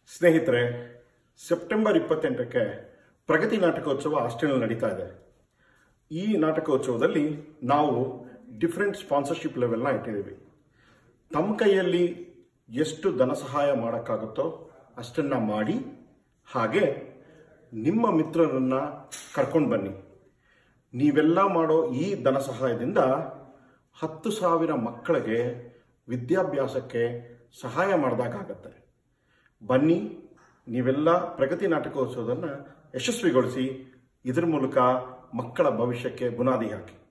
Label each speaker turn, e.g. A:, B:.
A: ಸ್ನೇಹಿತರೆ ಸೆಪ್ಟೆಂಬರ್ ಇಪ್ಪತ್ತೆಂಟಕ್ಕೆ ಪ್ರಗತಿ ನಾಟಕೋತ್ಸವ ಆಸ್ಟ್ರೇಲಿಯಾ ನಡೀತಾ ಇದೆ ಈ ನಾಟಕೋತ್ಸವದಲ್ಲಿ ನಾವು ಡಿಫ್ರೆಂಟ್ ಸ್ಪಾನ್ಸರ್ಶಿಪ್ ಲೆವೆಲ್ನ ಇಟ್ಟಿದ್ದೀವಿ ತಮ್ಮ ಕೈಯಲ್ಲಿ ಎಷ್ಟು ಧನ ಸಹಾಯ ಮಾಡೋಕ್ಕಾಗುತ್ತೋ ಅಷ್ಟನ್ನ ಮಾಡಿ ಹಾಗೆ ನಿಮ್ಮ ಮಿತ್ರರನ್ನ ಕರ್ಕೊಂಡು ಬನ್ನಿ ನೀವೆಲ್ಲ ಮಾಡೋ ಈ ಧನ ಸಹಾಯದಿಂದ ಹತ್ತು ಸಾವಿರ ಮಕ್ಕಳಿಗೆ ವಿದ್ಯಾಭ್ಯಾಸಕ್ಕೆ ಸಹಾಯ ಮಾಡಿದಾಗತ್ತೆ ಬನ್ನಿ ನೀವೆಲ್ಲ ಪ್ರಗತಿ ನಾಟಕೋತ್ಸವವನ್ನು ಯಶಸ್ವಿಗೊಳಿಸಿ ಇದರ ಮೂಲಕ ಮಕ್ಕಳ ಭವಿಷ್ಯಕ್ಕೆ ಬುನಾದಿ ಹಾಕಿ